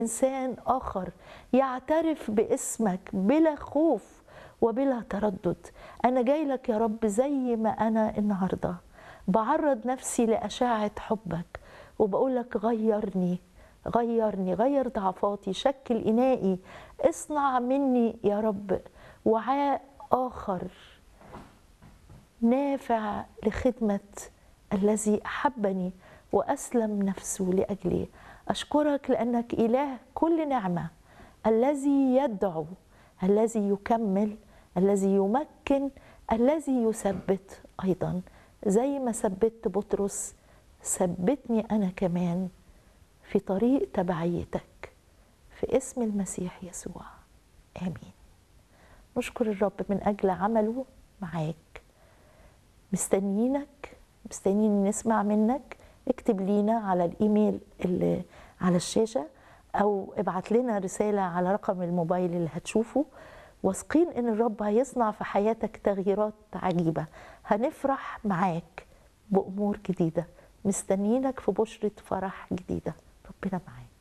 انسان اخر يعترف باسمك بلا خوف وبلا تردد انا جاي لك يا رب زي ما انا النهارده بعرض نفسي لاشعه حبك وبقول لك غيرني غيرني غير ضعفاتي شكل انائي اصنع مني يا رب وعاء اخر نافع لخدمه الذي احبني واسلم نفسه لاجلي اشكرك لانك اله كل نعمه الذي يدعو الذي يكمل الذي يمكن الذي يثبت ايضا زي ما ثبت بطرس ثبتني انا كمان في طريق تبعيتك في اسم المسيح يسوع امين نشكر الرب من اجل عمله معاك مستنيينك مستنيين نسمع منك اكتب لينا على الايميل اللي على الشاشه او ابعت لنا رساله على رقم الموبايل اللي هتشوفه واثقين ان الرب هيصنع في حياتك تغييرات عجيبه هنفرح معاك بامور جديده مستنيينك في بشره فرح جديده ربنا معاك